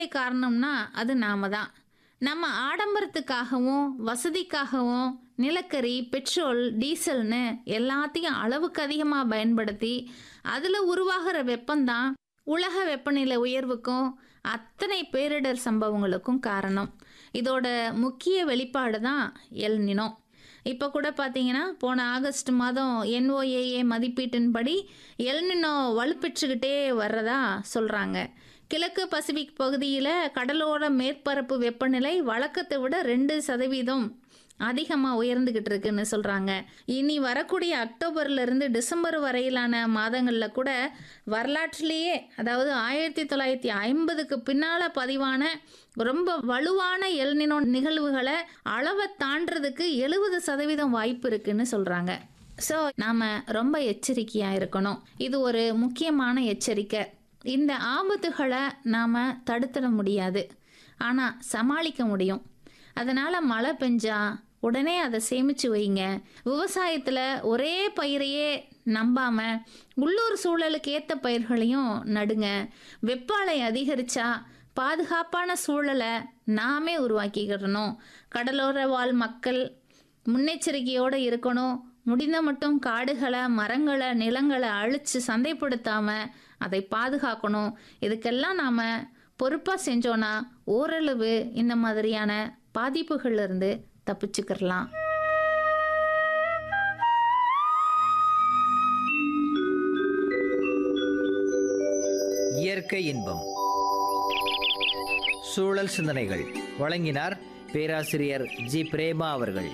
காரணம்னா அது நாம தான் நம்ம ஆடம்பரத்துக்காகவும் வசதிக்காகவும் நிலக்கரி பெட்ரோல் டீசல்னு எல்லாத்தையும் அளவுக்கு அதிகமாக பயன்படுத்தி அதில் உருவாகிற வெப்பம்தான் உலக வெப்பநிலை உயர்வுக்கும் அத்தனை பேரிடர் சம்பவங்களுக்கும் காரணம் இதோட முக்கிய வெளிப்பாடு தான் எல்நினோ இப்போ கூட பார்த்தீங்கன்னா போன ஆகஸ்ட் மாதம் என்ஓஏஏ மதிப்பீட்டின்படி எல்நினோ வலுப்பெற்றுக்கிட்டே வர்றதா சொல்கிறாங்க கிழக்கு பசிபிக் பகுதியில் கடலோர மேற்பரப்பு வெப்பநிலை வழக்கத்தை விட ரெண்டு சதவீதம் அதிகமாக உயர்ந்துக்கிட்டு இருக்குன்னு சொல்கிறாங்க இனி வரக்கூடிய அக்டோபர்ல இருந்து டிசம்பர் வரையிலான மாதங்களில் கூட வரலாற்றிலேயே அதாவது ஆயிரத்தி தொள்ளாயிரத்தி ஐம்பதுக்கு பின்னால் பதிவான ரொம்ப வலுவான எல்நினோ நிகழ்வுகளை அளவை தாண்டறதுக்கு எழுபது சதவீதம் வாய்ப்பு இருக்குன்னு சொல்கிறாங்க ஸோ நாம் ரொம்ப எச்சரிக்கையாக இருக்கணும் இது ஒரு முக்கியமான எச்சரிக்கை இந்த ஆபத்துகளை நாம் தடுத்துட முடியாது ஆனால் சமாளிக்க முடியும் அதனால் மழை பெஞ்சா உடனே அதை சேமித்து வைங்க விவசாயத்தில் ஒரே பயிரையே நம்பாம உள்ளூர் சூழலுக்கு ஏற்ற பயிர்களையும் நடுங்க வெப்பாலை அதிகரிச்சா பாதுகாப்பான சூழலை நாமே உருவாக்கிக்கிடணும் கடலோர வாழ் மக்கள் முன்னெச்சரிக்கையோடு இருக்கணும் முடிந்த மட்டும் காடுகளை மரங்களை நிலங்களை அழித்து சந்தைப்படுத்தாம அதை பாதுகாக்கணும் இதுக்கெல்லாம் நாம் பொறுப்பாக செஞ்சோன்னா ஓரளவு இந்த மாதிரியான பாதிப்புகள்ல இருந்து தப்பிச்சுக்கிடலாம் இயற்கை இன்பம் சூழல் சிந்தனைகள் வழங்கினார் பேராசிரியர் ஜி பிரேமா அவர்கள்